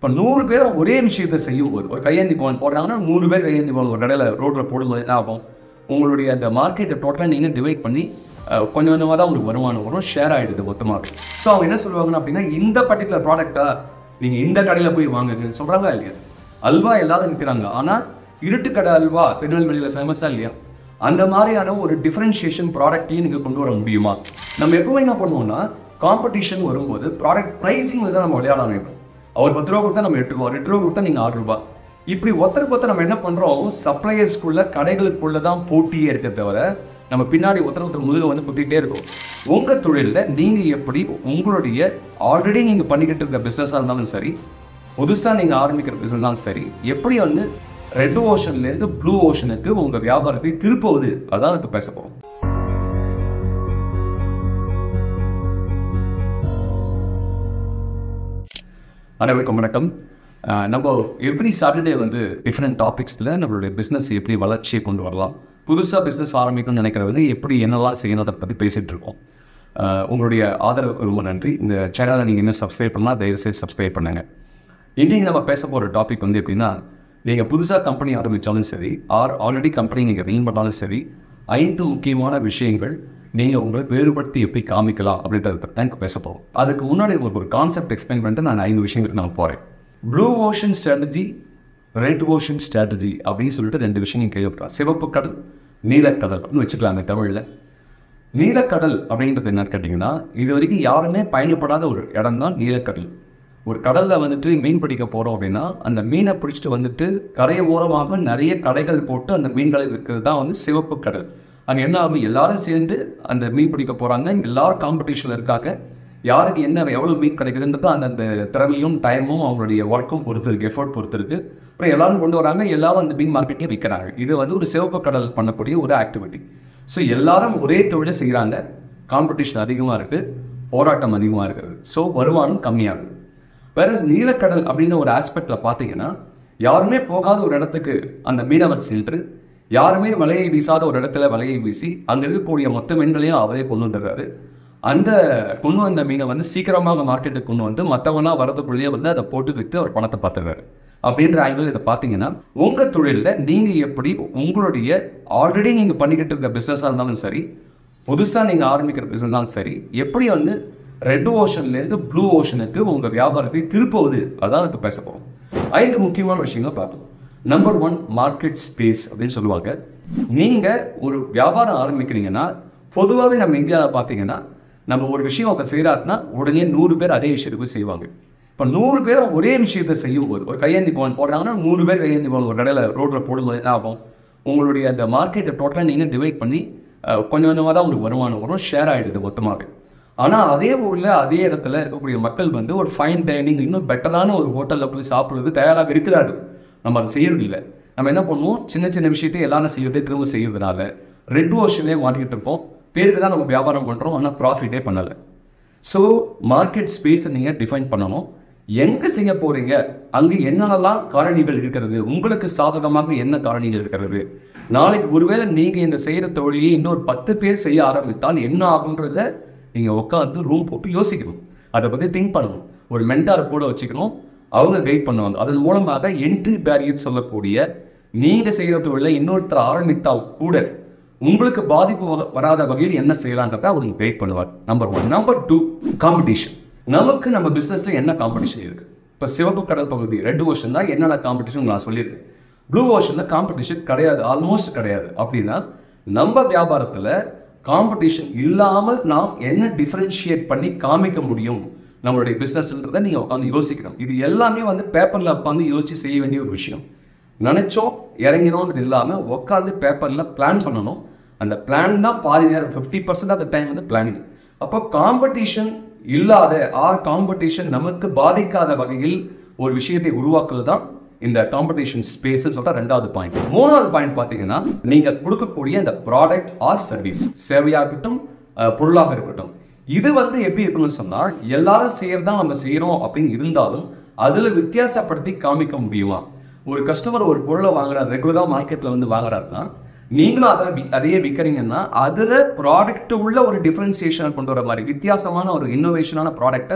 இப்போ நூறு பேர் ஒரே விஷயத்தை செய்யும் போது ஒரு கையேந்தி பவன் போடுறாங்கன்னா நூறு பேர் கையேந்தி பவன் ஒரு கடையில் ரோட்டில் போடும்போது என்ன ஆகும் உங்களுடைய அந்த மார்க்கெட்டை டோட்டலாக நீங்கள் டிவைட் பண்ணி அஹ், கொஞ்சம் கொஞ்சமாக தான் உங்களுக்கு வருமானம் வரும் ஷேர் ஆகிடுது மொத்தமாக ஸோ அவங்க என்ன சொல்லுவாங்கன்னா அப்படின்னா இந்த பர்டிகுலர் ப்ராடக்ட்டா நீங்கள் இந்த கடையில் போய் வாங்குங்கன்னு சொல்கிறாங்க இல்லையா அல்வா எல்லாரும் நிற்கிறாங்க ஆனால் இருட்டு கடை அல்வா திருநெல்வேலியில் ஃபேமஸாக இல்லையா அந்த மாதிரியான ஒரு டிஃப்ரென்ஷியேஷன் ப்ராடக்ட்டையும் நீங்கள் கொண்டு வர முடியுமா நம்ம எப்பவுமே என்ன பண்ணுவோம்னா காம்படிஷன் வரும்போது ப்ராடக்ட் ப்ரைஸிங் தான் நம்ம விளையாட வேண்டும் அவர் பத்து ரூபா கொடுத்தா நம்ம எட்டு ரூபா ரெண்டு ரூபா கொடுத்தா நீங்கள் ஆறு ரூபா இப்படி ஒருத்தருக்கு ஒருத்தர் நம்ம என்ன பண்ணுறோம் சப்ளையர்ஸ்குள்ள கடைகளுக்குள்ள தான் போட்டியே இருக்க தவிர நம்ம பின்னாடி ஒருத்தர் ஒருத்தர் முதுக வந்து குத்திக்கிட்டே இருக்கோம் உங்கள் தொழிலில் நீங்கள் எப்படி உங்களுடைய ஆல்ரெடி நீங்கள் பண்ணிக்கிட்டு இருக்க பிஸ்னஸாக இருந்தாலும் சரி புதுசாக நீங்கள் ஆரம்பிக்கிற பிஸ்னஸ்னாலும் சரி எப்படி வந்து ரெட் ஓஷன்லேருந்து ப்ளூ ஓஷனுக்கு உங்கள் வியாபாரத்தை திருப்புவது அதான் இப்போ பேச போகிறோம் அனைவருக்கும் வணக்கம் அஹ் நம்ம எவ்ரி சாட்டர்டே வந்து டிஃப்ரெண்ட் டாபிக்ஸில் நம்மளுடைய பிஸ்னஸ் எப்படி வளர்ச்சியை கொண்டு வரலாம் புதுசாக பிஸ்னஸ் ஆரம்பிக்கணும்னு நினைக்கிறவங்க எப்படி என்னெல்லாம் செய்யணும் அதை பற்றி பேசிகிட்டு இருக்கோம் அஹ் உங்களுடைய ஆதரவுக்கு ரொம்ப நன்றி இந்த சேனலை நீங்கள் இன்னும் சப்ஸ்கிரைப் பண்ணால் தயவுசெய்து சப்ஸ்கிரைப் பண்ணுங்கள் இன்றைக்கி நம்ம பேச போகிற டாபிக் வந்து எப்படின்னா நீங்கள் புதுசாக கம்பெனி ஆரம்பித்தாலும் சரி ஆர் ஆல்ரெடி கம்பெனி நீங்கள் ரன் பண்ணாலும் சரி ஐந்து முக்கியமான விஷயங்கள் நீங்கள் உங்களை வேறுபடுத்தி எப்படி காமிக்கலாம் அப்படின்றத பற்றி தான் இப்போ பேச போகிறோம் அதுக்கு முன்னாடி உங்களுக்கு ஒரு கான்செப்ட் எக்ஸ்பிளைன் பண்ணிட்டு நான் ஐந்து விஷயங்களுக்கு நான் போகிறேன் blue ocean strategy red ocean strategy அப்படின்னு சொல்லிட்டு ரெண்டு விஷயம் நீங்கள் கேள்விப்படலாம் சிவப்பு கடல் நீலக்கடல் அப்படின்னு வச்சுக்கலாங்க தமிழில் நீலக்கடல் அப்படின்றது என்னன்னு கேட்டிங்கன்னா இது வரைக்கும் யாருமே பயணப்படாத ஒரு இடம் தான் நீலக்கடல் ஒரு கடலில் வந்துட்டு மீன் பிடிக்க போகிறோம் அப்படின்னா அந்த மீனை பிடிச்சிட்டு வந்துட்டு கரை ஓரமாக நிறைய கடைகள் போட்டு அந்த மீன்களை விற்கிறது தான் வந்து சிவப்பு கடல் அங்கே என்ன ஆகும் எல்லாரும் சேர்ந்து அந்த மீன் பிடிக்க போகிறாங்க எல்லாரும் காம்படிஷனில் இருக்காங்க யாருக்கு என்ன எவ்வளோ மீன் கிடைக்குதுன்றது அந்த அந்த திறமையும் டைமும் அவங்களுடைய ஒர்க்கும் பொறுத்து இருக்கு எஃபோர்ட் பொறுத்து இருக்கு அப்புறம் எல்லாரும் கொண்டு வராங்க எல்லாரும் அந்த மீன் மார்க்கெட்டையும் விற்கிறாங்க இது வந்து ஒரு சிவப்பு கடல் பண்ணக்கூடிய ஒரு ஆக்டிவிட்டி ஸோ எல்லாரும் ஒரே தொழிலை செய்கிறாங்க காம்படிஷன் அதிகமாக இருக்குது போராட்டம் அதிகமாக இருக்குது ஸோ வருமானம் கம்மியாகுது வேற நீலக்கடல் அப்படின்னு ஒரு ஆஸ்பெக்டில் பார்த்தீங்கன்னா யாருமே போகாத ஒரு இடத்துக்கு அந்த மீனவர் சென்று யாருமே வலையை வீசாத ஒரு இடத்துல வலையை வீசி அங்கே இருக்கக்கூடிய மொத்த மீன்களையும் அவரே கொண்டு வந்துடுறாரு அந்த கொண்டு வந்த மீனை வந்து சீக்கிரமாக மார்க்கெட்டுக்கு கொண்டு வந்து மற்றவங்களாம் வரதுக்குள்ளேயே வந்து அதை போட்டு விற்று அவர் பணத்தை பார்த்துறாரு அப்படின்ற ஆங்கிள் இதை பார்த்தீங்கன்னா உங்கள் தொழிலில் நீங்கள் எப்படி உங்களுடைய ஆல்ரெடி நீங்கள் பண்ணிக்கிட்டு இருக்க பிஸ்னஸாக இருந்தாலும் சரி புதுசாக நீங்கள் ஆரம்பிக்கிற பிஸ்னஸ்னாலும் சரி எப்படி வந்து ரெட் ஓஷன்லேருந்து ப்ளூ ஓஷனுக்கு உங்கள் வியாபாரத்தை திருப்புவது அதான் இப்போ பேச போகிறோம் ஐந்து முக்கியமான விஷயங்களை பார்க்கணும் நம்பர் ஒன் மார்க்கெட் ஸ்பேஸ் அப்படின்னு சொல்லுவாங்க நீங்கள் ஒரு வியாபாரம் ஆரம்பிக்கிறீங்கன்னா பொதுவாகவே நம்ம இந்தியாவில் பார்த்தீங்கன்னா நம்ம ஒரு விஷயம் ஒருத்தர் செய்கிறாருன்னா உடனே நூறு பேர் அதே விஷயத்துக்கு போய் செய்வாங்க இப்போ நூறு பேர் ஒரே விஷயத்தை செய்யும் போது ஒரு கையேந்தி பவன் போடுறாங்கன்னா நூறு பேர் கையேந்தி பவன் ஒரு கடையில் ரோட்டில் போடும்போது என்ன ஆகும் உங்களுடைய அந்த மார்க்கெட்டை டோட்டலாக நீங்கள் டிவைட் பண்ணி அஹ், கொஞ்சம் கொஞ்சமாக தான் உங்களுக்கு வருமானம் வரும் ஷேர் ஆகிடுது மொத்தமாக ஆனால் அதே ஊரில் அதே இடத்துல இருக்கக்கூடிய மக்கள் வந்து ஒரு ஃபைன் டைனிங் இன்னும் பெட்டரான ஒரு ஹோட்டலில் போய் சாப்பிட்றது தயாராக இருக்கிறார்கள் நம்ம அதை செய்யறது இல்லை நம்ம என்ன பண்ணுவோம் சின்ன சின்ன விஷயத்தை எல்லாரும் செய்யறதே திரும்ப செய்யறதுனால ரெட் ஓஷன்லேயே மாட்டிக்கிட்டு இருப்போம் பேருக்கு தான் நம்ம வியாபாரம் பண்ணுறோம் ஆனால் ப்ராஃபிட்டே பண்ணலை ஸோ மார்க்கெட் ஸ்பேஸை நீங்கள் டிஃபைன் பண்ணணும் எங்கே செய்ய போகிறீங்க அங்கே என்னென்னலாம் காரணிகள் இருக்கிறது உங்களுக்கு சாதகமாக என்ன காரணிகள் இருக்கிறது நாளைக்கு ஒருவேளை நீங்கள் இந்த செய்கிற தொழிலையே இன்னொரு பத்து பேர் செய்ய ஆரம்பித்தால் என்ன ஆகுன்றத நீங்கள் உட்காந்து ரூம் போட்டு யோசிக்கணும் அதை பற்றி திங்க் பண்ணணும் ஒரு மென்டாரை கூட வச்சுக்கணும் அவங்க கைட் பண்ணுவாங்க அதன் மூலமாக என்ட்ரி பேரியர் சொல்லக்கூடிய நீங்கள் செய்கிற தொழிலை இன்னொருத்தர் ஆரம்பித்தால் கூட உங்களுக்கு பாதிப்பு வ- வராத வகையில் என்ன செய்யலான்றத அவர் கைட் பண்ணுவார் number one number two competition நமக்கு நம்ம பிஸ்னஸில் என்ன காம்படிஷன் இருக்குது இப்போ சிவப்பு கடல் பகுதி ரெட் ஓஷன் தான் என்னென்ன காம்படிஷன் நான் சொல்லியிருக்கேன் ப்ளூ ஓஷனில் காம்படிஷன் கிடையாது ஆல்மோஸ்ட் கிடையாது அப்படின்னா நம்ம வியாபாரத்தில் காம்படிஷன் இல்லாமல் நாம் என்ன டிஃபரன்ஷியேட் பண்ணி காமிக்க முடியும் நம்மளுடைய பிஸ்னஸ்ன்றதை நீங்கள் உட்காந்து யோசிக்கணும் இது எல்லாமே வந்து பேப்பரில் உட்காந்து யோசிச்சு செய்ய வேண்டிய ஒரு விஷயம் நினைச்சோம் இறங்கினோன்றது இல்லாமல் உட்காந்து பேப்பரில் பிளான் பண்ணணும் அந்த பிளான் தான் பாதி நேரம் ஃபிஃப்டி பர்சன்ட் ஆஃப் டைம் வந்து பிளானிங் அப்போ காம்படிஷன் இல்லாத ஆர் காம்படிஷன் நமக்கு பாதிக்காத வகையில் ஒரு விஷயத்தை உருவாக்குவது தான் இந்த காம்படிஷன் ஸ்பேஸ் சொல்ற ரெண்டாவது பாயிண்ட் மூணாவது பாயிண்ட் பார்த்தீங்கன்னா நீங்க கொடுக்கக்கூடிய இந்த ப்ராடக்ட் ஆர் சர்வீஸ் சேவையாக இருக்கட்டும் அஹ், பொருளாக இருக்கட்டும் இது வந்து எப்படி இருக்கணும்னு சொன்னால் எல்லாரும் செய்யறதா நம்ம செய்யறோம் அப்படின்னு இருந்தாலும் அதுல வித்தியாசப்படுத்தி காமிக்க முடியுமா ஒரு கஸ்டமர் ஒரு பொருளை வாங்குறாரு ரெகுலராக மார்க்கெட்ல வந்து வாங்குறாருன்னா நீங்களும் அதை வி- அதையே விற்கிறீங்கன்னா அதுல ப்ராடக்ட் உள்ள ஒரு டிஃபரன்சியேஷன் கொண்டு வர மாதிரி வித்தியாசமான ஒரு இன்னோவேஷனான ப்ராடக்ட்டை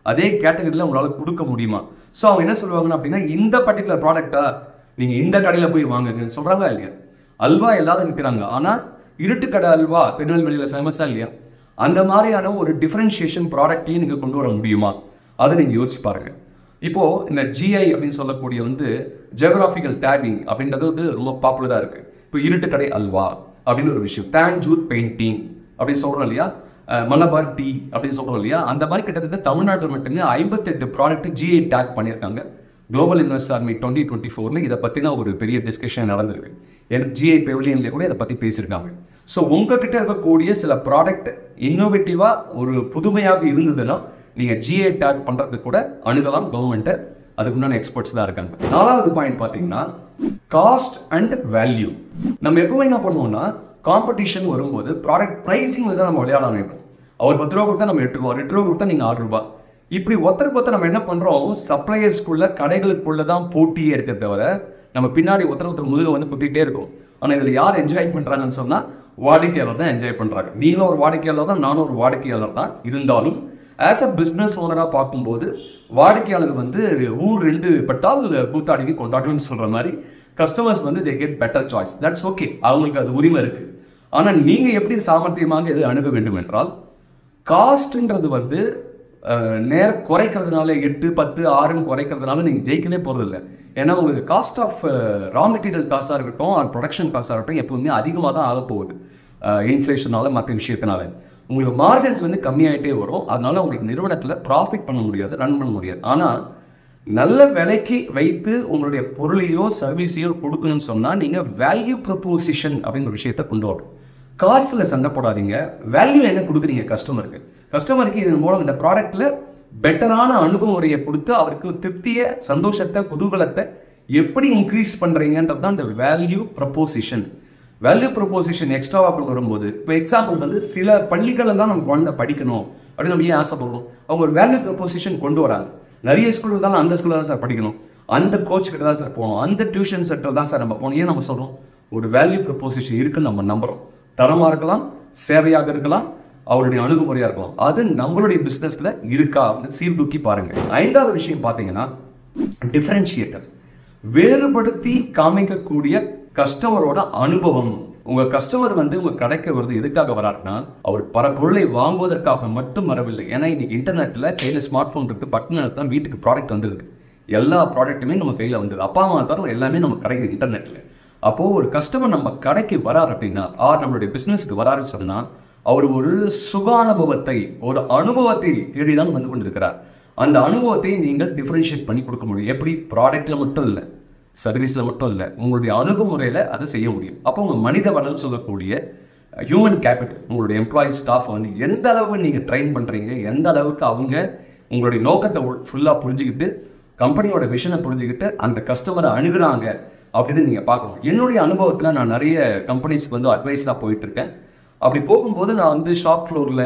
அதே கேட்டகரியில் உங்களால் கொடுக்க முடியுமா ஸோ அவங்க என்ன சொல்லுவாங்கன்னா அப்படின்னா இந்த பர்டிகுலர் ப்ராடக்ட்டா நீங்கள் இந்த கடையில் போய் வாங்குங்கன்னு சொல்கிறாங்களா இல்லையா அல்வா எல்லாரும் நிற்கிறாங்க ஆனால் இருட்டுக்கடை அல்வா திருநெல்வேலியில் ஃபேமஸா இல்லையா அந்த மாதிரியான ஒரு டிஃபரன்ஷியேஷன் ப்ராடக்ட்டையும் நீங்கள் கொண்டு வர முடியுமா அதை நீங்கள் யோசிச்சு பாருங்க இப்போ இந்த ஜிஐ அப்படின்னு சொல்லக்கூடிய வந்து ஜியோகிராஃபிக்கல் டேகிங் அப்படின்றது வந்து ரொம்ப பாப்புலராக இருக்கு இப்போ இருட்டுக்கடை அல்வா அப்படின்னு ஒரு விஷயம் தேன்ஜூத் பெயிண்டிங் அப்படின்னு சொல்கிறோம் இல்லையா அஹ் மலபார் டீ அப்படின்னு சொல்கிறோம் இல்லையா அந்த மாதிரி கிட்டத்தட்ட தமிழ்நாட்டில் மட்டுமே ஐம்பத்தெட்டு ப்ராடக்ட் ஜிஐ டேக் பண்ணியிருக்காங்க குளோபல் இன்வெஸ்ட் ஆர்மி டுவெண்ட்டி டுவெண்ட்டி ஃபோர்னு இதை பற்றின ஒரு பெரிய டிஸ்கஷன் நடந்திருக்கு எனக்கு ஜிஐ பெவிலியன்லேயே கூட இதை பற்றி பேசியிருக்காங்க ஸோ உங்ககிட்ட இருக்கக்கூடிய சில ப்ராடக்ட் இன்னோவேட்டிவாக ஒரு புதுமையாக இருந்ததுன்னா நீங்கள் ஜிஐ டேக் பண்ணுறதுக்கு கூட அணுகலாம் கவர்மெண்ட்டை அதுக்குண்டான எக்ஸ்பர்ட்ஸ் தான் இருக்காங்க நாலாவது பாயிண்ட் பார்த்தீங்கன்னா காஸ்ட் அண்ட் வேல்யூ நம்ம எப்பவுமே என்ன பண்ணுவோம்னா காம்படிஷன் வரும்போது ப்ராடக்ட் ப்ரைஸிங் தான் நம்ம விளையாட நினைப்போம் அவர் பத்து ரூபா கொடுத்தா நம்ம எட்டு ரூபா எட்டு ரூபா கொடுத்தா நீங்கள் ஆறு ரூபா இப்படி ஒருத்தருக்கு ஒருத்தர் நம்ம என்ன பண்ணுறோம் சப்ளையர்ஸ்குள்ள கடைகளுக்குள்ள தான் போட்டியே இருக்க தவிர நம்ம பின்னாடி ஒருத்தர் ஒருத்தர் முதுக வந்து குத்திட்டே இருக்கும் ஆனால் இதில் யார் என்ஜாய் பண்ணுறாங்கன்னு சொன்னால் வாடிக்கையாளர் தான் என்ஜாய் பண்ணுறாங்க நீங்களும் ஒரு வாடிக்கையாளர் தான் நானும் ஒரு வாடிக்கையாளர் தான் இருந்தாலும் ஆஸ் அ பிஸ்னஸ் ஓனராக பார்க்கும்போது வாடிக்கையாளர் வந்து ஊர் ரெண்டு பட்டால் கூத்தாடிக்கு கொண்டாட்டம்னு சொல்கிற மாதிரி கஸ்டமர்ஸ் வந்து they get better choice that's okay அவங்களுக்கு அது உரிமை இருக்கு ஆனால் நீங்கள் எப்படி சாமர்த்தியமாக எது அணுக வேண்டும் என்றால் காஸ்ட்ன்றது வந்து அஹ், நேர குறைக்கிறதுனால எட்டு பத்து ஆறுன்னு குறைக்கிறதுனால நீங்கள் ஜெயிக்கவே போகிறதில்ல ஏன்னா உங்களுக்கு காஸ்ட் ஆஃப் ரா மெட்டீரியல் காஸ்ட்டாக இருக்கட்டும் ஆர் ப்ரொடக்ஷன் காஸ்ட்டாக இருக்கட்டும் எப்பவுமே அதிகமாக தான் ஆக போகுது இன்ஃப்ளேஷனால மற்ற விஷயத்தினால உங்களுக்கு மார்ஜின்ஸ் வந்து கம்மியாயிட்டே வரும் அதனால உங்களுக்கு நிறுவனத்தில் ப்ராஃபிட் பண்ண முடியாது ரன் பண்ண முடியாது ஆனால் நல்ல விலைக்கு வைத்து உங்களுடைய பொருளையோ சர்வீஸையோ கொடுக்கணும்னு சொன்னால் நீங்கள் வேல்யூ ப்ரப்போசிஷன் அப்படிங்கிற விஷயத்தை கொண்டு வரணும் காஸ்ட்டில் சண்டை போடாதீங்க வேல்யூ என்ன கொடுக்குறீங்க கஸ்டமருக்கு கஸ்டமருக்கு இதன் மூலம் இந்த ப்ராடக்ட்டில் பெட்டரான அணுகுமுறையை கொடுத்து அவருக்கு திருப்தியை சந்தோஷத்தை குதூகலத்தை எப்படி இன்க்ரீஸ் பண்ணுறீங்கன்றது தான் இந்த வேல்யூ ப்ரப்போசிஷன் வேல்யூ ப்ரொபோசிஷன் எக்ஸ்ட்ராவாக கொண்டு வரும்போது இப்போ எக்ஸாம்பிள் வந்து சில பள்ளிகளில் தான் நம்ம குழந்தை படிக்கணும் அப்படின்னு நம்ம ஏன் ஆசைப்படுறோம் அவங்க ஒரு வேல்யூ ப்ரொபோசிஷன் கொண்டு வராங்க நிறைய ஸ்கூல் இருந்தாலும் அந்த ஸ்கூலில் தான் சார் படிக்கணும் அந்த கோச் கிட்ட தான் சார் போகணும் அந்த டியூஷன் சென்டர் தான் சார் நம்ம போகணும் ஏன் நம்ம சொல்கிறோம் ஒரு வேல்யூ ப்ரொபோசிஷன் இருக்குன்னு நம்ம நம்புகிறோம் தரமாக இருக்கலாம் சேவையாக இருக்கலாம் அவருடைய அணுகுமுறையாக இருக்கலாம் அது நம்மளுடைய பிஸ்னஸில் இருக்கா அப்படின்னு சீர்தூக்கி பாருங்க ஐந்தாவது விஷயம் பார்த்தீங்கன்னா டிஃபரன்ஷியேட்டர் வேறுபடுத்தி காமிக்கக்கூடிய கஸ்டமரோட அனுபவம் உங்க கஸ்டமர் வந்து உங்க கடைக்கு வருது எதுக்காக வராருன்னா அவர் பல பொருளை வாங்குவதற்காக மட்டும் வரவில்லை ஏன்னா இன்னைக்கு இன்டர்நெட்ல கையில ஸ்மார்ட் போன் இருக்கு பட்டன் தான் வீட்டுக்கு ப்ராடக்ட் வந்துருக்கு எல்லா ப்ராடக்ட்டுமே நம்ம கையில வந்துருது அப்பா அம்மா தவிர எல்லாமே நம்ம கிடைக்குது இன்டர்நெட்ல அப்போ ஒரு கஸ்டமர் நம்ம கடைக்கு வராரு அப்படின்னா ஆர் நம்மளுடைய பிசினஸ்க்கு வராருன்னு சொன்னா அவர் ஒரு சுகானுபவத்தை ஒரு அனுபவத்தை தேடிதான் வந்து கொண்டிருக்கிறார் அந்த அனுபவத்தை நீங்கள் டிஃபரன்ஷியேட் பண்ணி கொடுக்க முடியும் எப்படி ப்ராடக்ட்ல மட்டும் இல்லை சர்வீஸில் மட்டும் இல்லை உங்களுடைய அணுகுமுறையில் அதை செய்ய முடியும் அப்போ உங்கள் மனித வளம் சொல்லக்கூடிய ஹியூமன் கேபிட்டல் உங்களுடைய எம்ப்ளாயி ஸ்டாஃப் வந்து எந்த அளவுக்கு நீங்கள் ட்ரெயின் பண்ணுறீங்க எந்த அளவுக்கு அவங்க உங்களுடைய நோக்கத்தை ஃபுல்லாக புரிஞ்சுக்கிட்டு கம்பெனியோட விஷனை புரிஞ்சுக்கிட்டு அந்த கஸ்டமரை அணுகுறாங்க அப்படின்னு நீங்கள் பார்க்கணும் என்னுடைய அனுபவத்தில் நான் நிறைய கம்பெனிஸ்க்கு வந்து அட்வைஸாக போயிட்டு இருக்கேன் அப்படி போகும்போது நான் வந்து ஷாப் ஃப்ளோரில்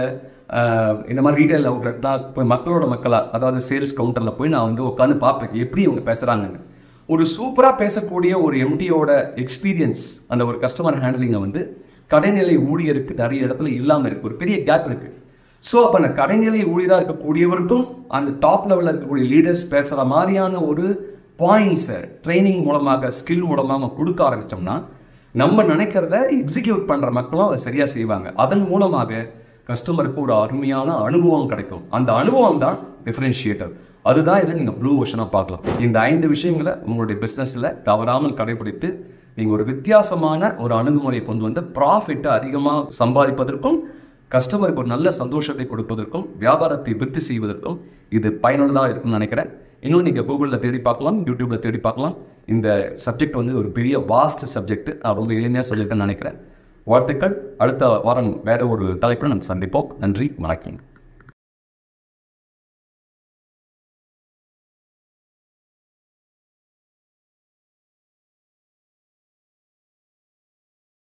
இந்த மாதிரி ரீட்டைல் அவுட்லெட்னா இப்போ மக்களோட மக்களாக அதாவது சேல்ஸ் கவுண்டரில் போய் நான் வந்து உட்காந்து பார்ப்பேன் எப்படி இவங்க பேசுகிறாங்கன்னு ஒரு சூப்பராக பேசக்கூடிய ஒரு எம்டியோட எக்ஸ்பீரியன்ஸ் அந்த ஒரு கஸ்டமர் ஹேண்ட்லிங்கை வந்து கடைநிலை ஊழியருக்கு நிறைய இடத்துல இல்லாமல் இருக்கு ஒரு பெரிய கேப் இருக்கு ஸோ அப்போ அந்த கடைநிலை ஊழியராக இருக்கக்கூடியவருக்கும் அந்த டாப் லெவலில் இருக்கக்கூடிய லீடர்ஸ் பேசுகிற மாதிரியான ஒரு பாயிண்ட்ஸை ட்ரைனிங் மூலமாக ஸ்கில் மூலமாக நம்ம கொடுக்க ஆரம்பித்தோம்னா நம்ம நினைக்கிறத எக்ஸிக்யூட் பண்ணுற மக்களும் அதை சரியாக செய்வாங்க அதன் மூலமாக கஸ்டமருக்கு ஒரு அருமையான அனுபவம் கிடைக்கும் அந்த அனுபவம் தான் டிஃபரன்ஷியேட்டர் அதுதான் இதில் நீங்கள் ப்ளூ ஓஷனாக பார்க்கலாம் இந்த ஐந்து விஷயங்களை உங்களுடைய பிஸ்னஸில் தவறாமல் கடைபிடித்து நீங்கள் ஒரு வித்தியாசமான ஒரு அணுகுமுறையை கொண்டு வந்து ப்ராஃபிட்டை அதிகமாக சம்பாதிப்பதற்கும் கஸ்டமருக்கு ஒரு நல்ல சந்தோஷத்தை கொடுப்பதற்கும் வியாபாரத்தை விருத்தி செய்வதற்கும் இது பயனுள்ளதாக இருக்கும்னு நினைக்கிறேன் இன்னும் நீங்கள் கூகுளில் தேடி பார்க்கலாம் யூடியூப்பில் தேடி பார்க்கலாம் இந்த சப்ஜெக்ட் வந்து ஒரு பெரிய வாஸ்ட் சப்ஜெக்ட் நான் ரொம்ப எளிமையாக சொல்லியிருக்கேன்னு நினைக்கிறேன் வாழ்த்துக்கள் அடுத்த வாரம் வேற ஒரு தலைப்பில் நம்ம சந்திப்போம் நன்றி வணக்கம்